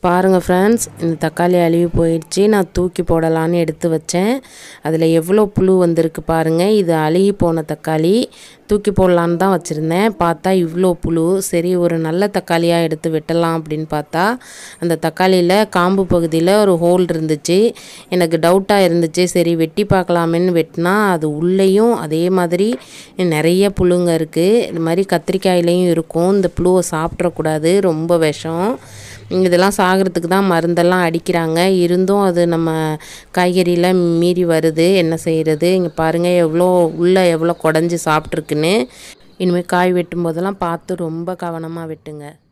பாருங்கள் ஃப்ரெண்ட்ஸ் இந்த தக்காளி அழுகி போயிடுச்சு நான் தூக்கி போடலான்னு எடுத்து வச்சேன் அதில் எவ்வளோ புழு வந்திருக்கு பாருங்கள் இது அழுகி போன தக்காளி தூக்கி போடலான்னு தான் வச்சுருந்தேன் பார்த்தா இவ்வளோ புழு சரி ஒரு நல்ல தக்காளியாக எடுத்து வெட்டலாம் அப்படின்னு பார்த்தா அந்த தக்காளியில் காம்பு பகுதியில் ஒரு ஹோல் இருந்துச்சு எனக்கு டவுட்டாக இருந்துச்சு சரி வெட்டி பார்க்கலாமேன்னு வெட்டினா அது உள்ளேயும் அதே மாதிரி நிறைய புழுங்க இருக்குது இது மாதிரி கத்திரிக்காயிலையும் இருக்கும் இந்த புழுவை சாப்பிட்றக்கூடாது ரொம்ப விஷம் இதெல்லாம் சாகிறதுக்கு தான் மருந்தெல்லாம் அடிக்கிறாங்க இருந்தும் அது நம்ம காய்கறியில் மீறி வருது என்ன செய்கிறது இங்கே பாருங்கள் எவ்வளோ உள்ளே எவ்வளோ குடஞ்சி சாப்பிட்ருக்குன்னு இனிமேல் காய் வெட்டும் போதெல்லாம் பார்த்து ரொம்ப கவனமாக வெட்டுங்க